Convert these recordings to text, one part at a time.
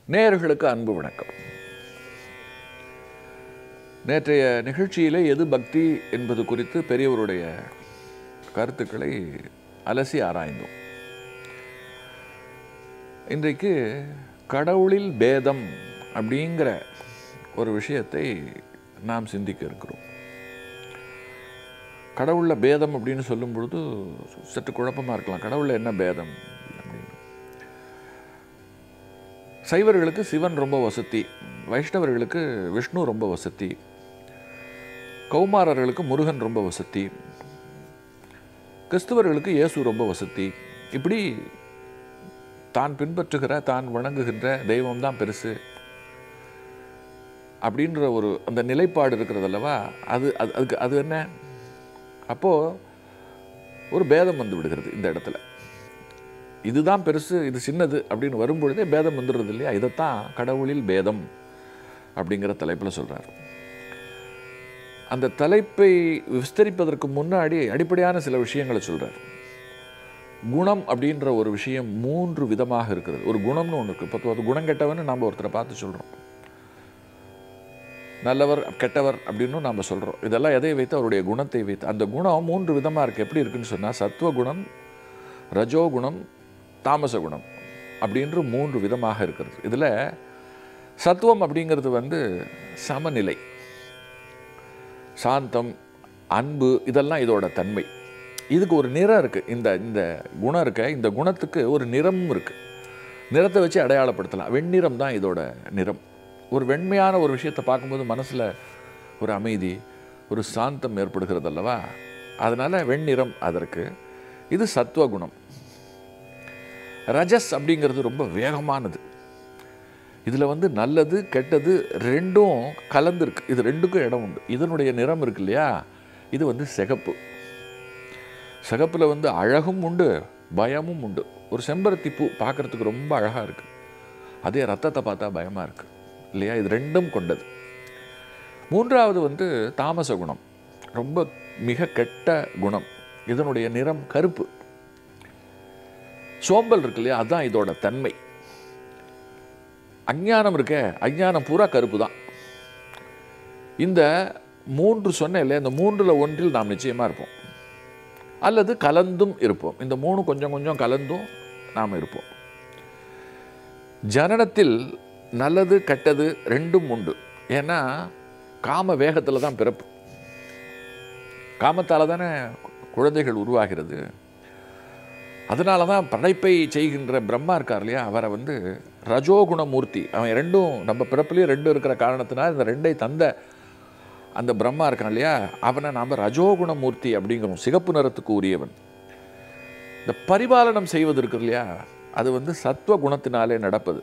நேயர்களுக்கு அன்பு வணக்கம் நேற்றைய நிகழ்ச்சியிலே எது பக்தி என்பது குறித்து பெரியவருடைய கருத்துக்களை அலசி ஆராய்ந்தோம் இன்றைக்கு கடவுளில் பேதம் அப்படிங்கிற ஒரு விஷயத்தை நாம் சிந்திக்க இருக்கிறோம் கடவுளில் பேதம் அப்படின்னு சொல்லும் பொழுது சற்று குழப்பமாக இருக்கலாம் கடவுளில் என்ன பேதம் அப்படின்னு சைவர்களுக்கு சிவன் ரொம்ப வசதி வைஷ்ணவர்களுக்கு விஷ்ணு ரொம்ப வசதி கௌமாரர்களுக்கு முருகன் ரொம்ப வசதி கிறிஸ்துவர்களுக்கு இயேசு ரொம்ப வசதி இப்படி தான் பின்பற்றுகிற தான் வணங்குகின்ற தெய்வம் தான் பெருசு அப்படின்ற ஒரு அந்த நிலைப்பாடு இருக்கிறது அல்லவா அது அது அதுக்கு அது என்ன அப்போது ஒரு பேதம் வந்து விடுகிறது இந்த இடத்துல இதுதான் பெருசு இது சின்னது அப்படின்னு வரும்பொழுதே பேதம் வந்துடுறது இல்லையா இதைத்தான் கடவுளில் பேதம் அப்படிங்கிற தலைப்பில் சொல்கிறார் அந்த தலைப்பை விஸ்தரிப்பதற்கு முன்னாடி அடிப்படையான சில விஷயங்களை சொல்கிறார் குணம் அப்படின்ற ஒரு விஷயம் மூன்று விதமாக இருக்கிறது ஒரு குணம்னு ஒன்று இருக்குது இப்போ அது குணம் கெட்டவன்னு நாம் ஒருத்தரை பார்த்து சொல்கிறோம் நல்லவர் கெட்டவர் அப்படின்னு நாம் சொல்கிறோம் இதெல்லாம் எதை வைத்து அவருடைய குணத்தை வைத்து அந்த குணம் மூன்று விதமாக இருக்குது எப்படி இருக்குன்னு சொன்னால் சத்துவ குணம் ரஜோகுணம் தாமச குணம் அப்படின்ற மூன்று விதமாக இருக்கிறது இதில் சத்துவம் அப்படிங்கிறது வந்து சமநிலை சாந்தம் அன்பு இதெல்லாம் இதோட தன்மை இதுக்கு ஒரு நிறம் இருக்குது இந்த இந்த குணம் இருக்க இந்த குணத்துக்கு ஒரு நிறமும் இருக்குது நிறத்தை வச்சு அடையாளப்படுத்தலாம் வெண்ணிறம் தான் இதோட நிறம் ஒரு வெண்மையான ஒரு விஷயத்தை பார்க்கும்போது மனசில் ஒரு அமைதி ஒரு சாந்தம் ஏற்படுகிறது அல்லவா அதனால் வெண்ணிறம் அதற்கு இது சத்துவ குணம் ரஜஸ் அப்படிங்கிறது ரொம்ப வேகமானது இதில் வந்து நல்லது கெட்டது ரெண்டும் கலந்துருக்கு இது ரெண்டுக்கும் இடம் உண்டு இதனுடைய நிறம் இருக்கு இல்லையா இது வந்து சிகப்பு சிகப்பில் வந்து அழகும் உண்டு பயமும் உண்டு ஒரு செம்பருத்தி பூ பார்க்குறதுக்கு ரொம்ப அழகாக இருக்குது அதே ரத்தத்தை பார்த்தா பயமாக இருக்குது இல்லையா இது ரெண்டும் கொண்டது மூன்றாவது வந்து தாமச குணம் ரொம்ப மிக கெட்ட குணம் இதனுடைய நிறம் கருப்பு சோம்பல் இருக்கு இல்லையா அதுதான் இதோட தன்மை அஞ்ஞானம் இருக்க அஞ்ஞானம் பூரா கருப்பு தான் இந்த மூன்று சொன்ன இல்லையா இந்த மூன்றில் ஒன்றில் நாம் நிச்சயமாக இருப்போம் அல்லது கலந்தும் இருப்போம் இந்த மூணு கொஞ்சம் கொஞ்சம் கலந்தும் நாம் இருப்போம் ஜனனத்தில் நல்லது கெட்டது ரெண்டும் உண்டு ஏன்னா காம வேகத்தில் தான் பிறப்பு காமத்தால் தானே குழந்தைகள் உருவாகிறது அதனால தான் படைப்பை செய்கின்ற பிரம்மா இருக்கார் இல்லையா அவரை வந்து ரஜோகுண மூர்த்தி அவன் ரெண்டும் நம்ம பிறப்புலேயும் ரெண்டும் இருக்கிற காரணத்தினால் இந்த ரெண்டை தந்த அந்த பிரம்மா இருக்கான் இல்லையா அவனை நாம் ரஜோகுண மூர்த்தி அப்படிங்கிறோம் சிகப்பு நிறத்துக்கு உரியவன் இந்த பரிபாலனம் செய்வது இருக்கு இல்லையா அது வந்து சத்துவ குணத்தினாலே நடப்பது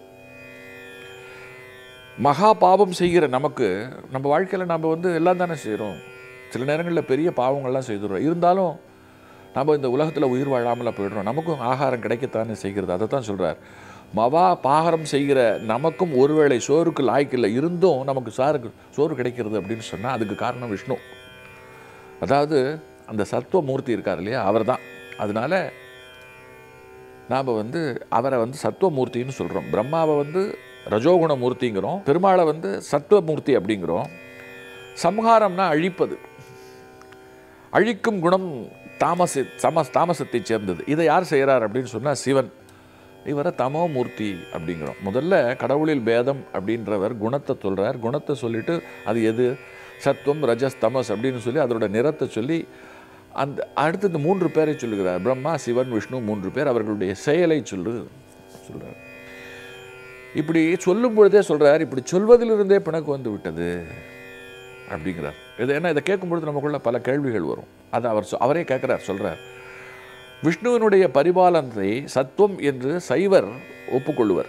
மகா பாவம் செய்கிற நமக்கு நம்ம வாழ்க்கையில் நம்ம வந்து எல்லாம் தானே செய்கிறோம் சில நேரங்களில் பெரிய பாவங்கள்லாம் செய்துடுறோம் இருந்தாலும் நம்ம இந்த உலகத்தில் உயிர் வாழாமல் போயிடுறோம் நமக்கும் ஆகாரம் கிடைக்கத்தானே செய்கிறது அதை தான் சொல்கிறார் மவா பாகாரம் செய்கிற நமக்கும் ஒருவேளை சோறுக்கு லாய்க்கில்லை இருந்தும் நமக்கு சாருக்கு சோறு கிடைக்கிறது அப்படின்னு சொன்னால் அதுக்கு காரணம் விஷ்ணு அதாவது அந்த சத்துவ மூர்த்தி இருக்கார் இல்லையா அவர் தான் அதனால் நாம் வந்து அவரை வந்து சத்துவமூர்த்தின்னு சொல்கிறோம் பிரம்மாவை வந்து ரஜோகுண மூர்த்திங்கிறோம் பெருமாளை வந்து சத்துவமூர்த்தி அப்படிங்கிறோம் சம்ஹாரம்னா அழிப்பது அழிக்கும் குணம் தாமச சம தாமசத்தை சேர்ந்தது இதை யார் செய்கிறார் அப்படின்னு சொன்னால் சிவன் இவரை தமோமூர்த்தி அப்படிங்கிறோம் முதல்ல கடவுளில் பேதம் அப்படின்றவர் குணத்தை சொல்கிறார் குணத்தை சொல்லிட்டு அது எது சத்துவம் ரஜஸ் தமஸ் அப்படின்னு சொல்லி அதோட நிறத்தை சொல்லி அந்த அடுத்து இந்த மூன்று பேரை சொல்லுகிறார் பிரம்மா சிவன் விஷ்ணு மூன்று பேர் அவர்களுடைய செயலை சொல்லு சொல்கிறார் இப்படி சொல்லும் பொழுதே சொல்கிறார் இப்படி சொல்வதிலிருந்தே பிணக்கு வந்து விட்டது அப்படிங்கிறார் இது ஏன்னா இதை கேட்கும்பொழுது நமக்குள்ள பல கேள்விகள் வரும் அதை அவர் சொ- அவரே கேட்குறார் சொல்கிறார் விஷ்ணுவினுடைய பரிபாலனத்தை சத்துவம் என்று சைவர் ஒப்புக்கொள்ளுவர்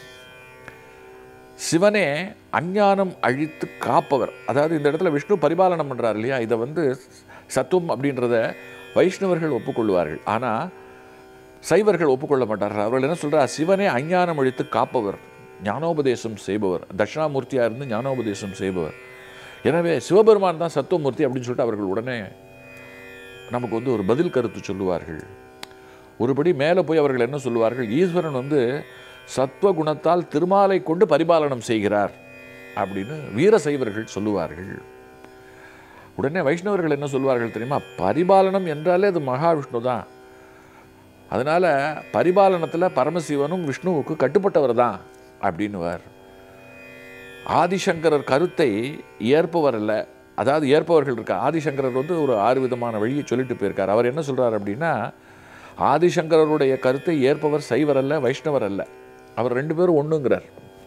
சிவனே அஞ்ஞானம் அழித்து காப்பவர் அதாவது இந்த இடத்துல விஷ்ணு பரிபாலனம் பண்ணுறார் இல்லையா இதை வந்து சத்துவம் அப்படின்றத வைஷ்ணவர்கள் ஒப்புக்கொள்வார்கள் ஆனால் சைவர்கள் ஒப்புக்கொள்ள மாட்டார்கள் அவர்கள் என்ன சொல்றார் சிவனே அஞ்ஞானம் அழித்து காப்பவர் ஞானோபதேசம் செய்பவர் தட்சிணாமூர்த்தியாக இருந்து ஞானோபதேசம் செய்பவர் எனவே சிவபெருமான் தான் சத்துவமூர்த்தி அப்படின்னு சொல்லிட்டு அவர்கள் உடனே நமக்கு வந்து ஒரு பதில் கருத்து சொல்லுவார்கள் ஒருபடி மேலே போய் அவர்கள் என்ன சொல்லுவார்கள் ஈஸ்வரன் வந்து சத்துவ குணத்தால் திருமாலை கொண்டு பரிபாலனம் செய்கிறார் அப்படின்னு வீரசைவர்கள் சொல்லுவார்கள் உடனே வைஷ்ணவர்கள் என்ன சொல்வார்கள் தெரியுமா பரிபாலனம் என்றாலே அது மகாவிஷ்ணு தான் அதனால பரிபாலனத்தில் பரமசிவனும் விஷ்ணுவுக்கு கட்டுப்பட்டவர் தான் அப்படின்னுவார் ஆதிசங்கரர் கருத்தை ஏற்பவர் அல்ல அதாவது ஏற்பவர்கள் இருக்கா ஆதிசங்கரர் வந்து ஒரு ஆறு விதமான வழியை சொல்லிட்டு போயிருக்கார் அவர் என்ன சொல்றார் அப்படின்னா ஆதிசங்கரருடைய கருத்தை ஏற்பவர் சைவர் அல்ல வைஷ்ணவர் அல்ல அவர் ரெண்டு பேரும் ஒண்ணுங்கிறார்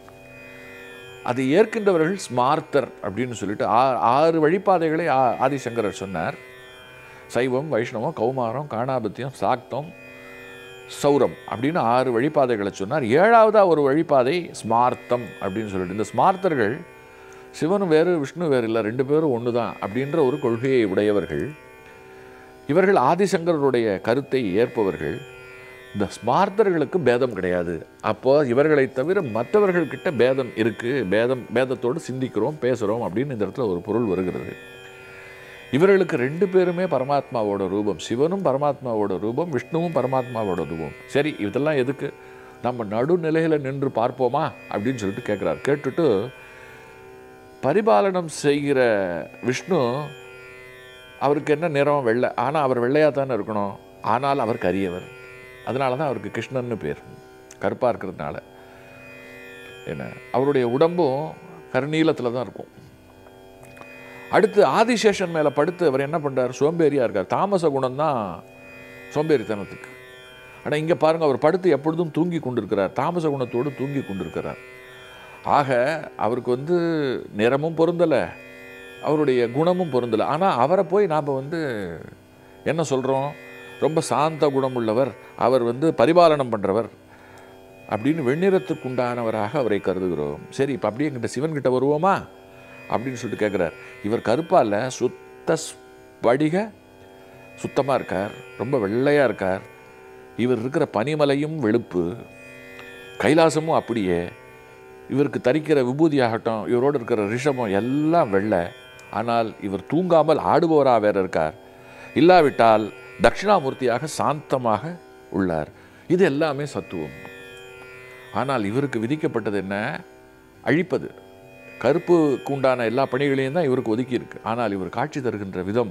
அதை ஏற்கின்றவர்கள் ஸ்மார்த்தர் அப்படின்னு சொல்லிட்டு ஆ- ஆறு வழிபாதைகளை ஆ- ஆதிசங்கரர் சொன்னார் சைவம் வைஷ்ணவம் கௌமாரம் காணாபத்தியம் சாக்தம் சௌரம் அப்படின்னு ஆறு வழிபாதைகளை சொன்னார் ஏழாவதா ஒரு வழிபாதை ஸ்மார்த்தம் அப்படின்னு சொல்லிட்டு இந்த ஸ்மார்த்தர்கள் சிவனும் வேறு விஷ்ணு வேறு இல்லை ரெண்டு பேரும் ஒன்று தான் அப்படின்ற ஒரு கொள்கையை உடையவர்கள் இவர்கள் ஆதிசங்கரருடைய கருத்தை ஏற்பவர்கள் இந்த ஸ்மார்த்தர்களுக்கு பேதம் கிடையாது அப்போ இவர்களை தவிர மற்றவர்கள்கிட்ட பேதம் இருக்கு பேதம் பேதத்தோடு சிந்திக்கிறோம் பேசுகிறோம் அப்படின்னு இந்த இடத்துல ஒரு பொருள் வருகிறது இவர்களுக்கு ரெண்டு பேருமே பரமாத்மாவோட ரூபம் சிவனும் பரமாத்மாவோட ரூபம் விஷ்ணுவும் பரமாத்மாவோட ரூபம் சரி இதெல்லாம் எதுக்கு நம்ம நடுநிலையில் நின்று பார்ப்போமா அப்படின்னு சொல்லிட்டு கேட்குறார் கேட்டுட்டு பரிபாலனம் செய்கிற விஷ்ணு அவருக்கு என்ன நிறம் வெள்ளை ஆனால் அவர் வெள்ளையாக தானே இருக்கணும் ஆனால் அவர் கரியவர் அதனால தான் அவருக்கு கிருஷ்ணன்னு பேர் கருப்பாக இருக்கிறதுனால என்ன அவருடைய உடம்பும் கருநீலத்தில் தான் இருக்கும் அடுத்து ஆதிசேஷன் மேலே படுத்து அவர் என்ன பண்ணுறார் சோம்பேறியாக இருக்கார் தாமச குணம் தான் சோம்பேறித்தனத்துக்கு ஆனால் இங்கே பாருங்கள் அவர் படுத்து எப்பொழுதும் தூங்கி கொண்டிருக்கிறார் தாமச குணத்தோடு தூங்கி கொண்டிருக்கிறார் ஆக அவருக்கு வந்து நிறமும் பொருந்தலை அவருடைய குணமும் பொருந்தலை ஆனால் அவரை போய் நாம் வந்து என்ன சொல்கிறோம் ரொம்ப சாந்த குணம் உள்ளவர் அவர் வந்து பரிபாலனம் பண்ணுறவர் அப்படின்னு வெண்ணிறத்துக்குண்டானவராக அவரை கருதுகிறோம் சரி இப்போ அப்படியே எங்கிட்ட சிவன்கிட்ட வருவோமா அப்படின்னு சொல்லிட்டு கேட்குறார் இவர் கருப்பால சுத்த வடிக சுத்தமாக இருக்கார் ரொம்ப வெள்ளையாக இருக்கார் இவர் இருக்கிற பனிமலையும் வெளுப்பு கைலாசமும் அப்படியே இவருக்கு தரிக்கிற விபூதியாகட்டும் இவரோடு இருக்கிற ரிஷபம் எல்லாம் வெள்ளை ஆனால் இவர் தூங்காமல் ஆடுபவராக வேற இருக்கார் இல்லாவிட்டால் தட்சிணாமூர்த்தியாக சாந்தமாக உள்ளார் இது எல்லாமே சத்துவம் ஆனால் இவருக்கு விதிக்கப்பட்டது என்ன அழிப்பது கருப்புக்கு உண்டான எல்லா பணிகளையும் தான் இவருக்கு ஒதுக்கி இருக்கு ஆனால் இவர் காட்சி தருகின்ற விதம்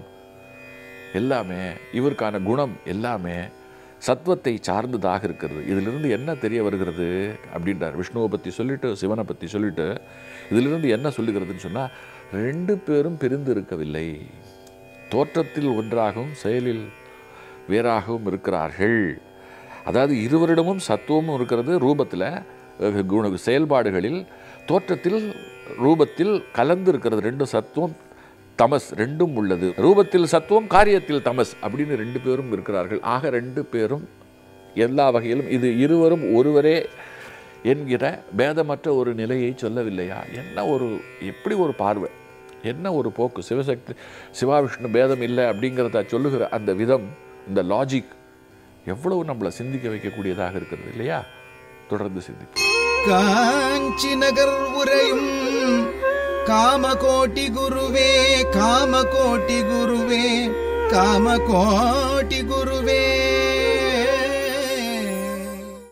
எல்லாமே இவருக்கான குணம் எல்லாமே சத்வத்தை சார்ந்ததாக இருக்கிறது இதிலிருந்து என்ன தெரிய வருகிறது அப்படின்றார் விஷ்ணுவை பற்றி சொல்லிட்டு சிவனை பற்றி சொல்லிட்டு இதிலிருந்து என்ன சொல்லுகிறதுன்னு சொன்னால் ரெண்டு பேரும் பிரிந்து இருக்கவில்லை தோற்றத்தில் ஒன்றாகவும் செயலில் வேறாகவும் இருக்கிறார்கள் அதாவது இருவரிடமும் சத்துவமும் இருக்கிறது ரூபத்தில் அஹ், குண செயல்பாடுகளில் தோற்றத்தில் ரூபத்தில் கலந்து இருக்கிறது ரெண்டும் சத்துவம் தமஸ் ரெண்டும் உள்ளது ரூபத்தில் சத்துவம் காரியத்தில் தமஸ் அப்படின்னு ரெண்டு பேரும் இருக்கிறார்கள் ஆக ரெண்டு பேரும் எல்லா வகையிலும் இது இருவரும் ஒருவரே என்கிற பேதமற்ற ஒரு நிலையை சொல்லவில்லையா என்ன ஒரு எப்படி ஒரு பார்வை என்ன ஒரு போக்கு சிவசக்தி சிவாவிஷ்ணு பேதம் இல்லை அப்படிங்கிறத சொல்லுகிற அந்த விதம் இந்த லாஜிக் எவ்வளவு நம்மளை சிந்திக்க வைக்கக்கூடியதாக இருக்கிறது இல்லையா தொடர்ந்து சிந்திப்போம் காஞ்சி நகர் உரையும் காமகோட்டி குருவே காமகோட்டி குருவே காமகோட்டி குருவே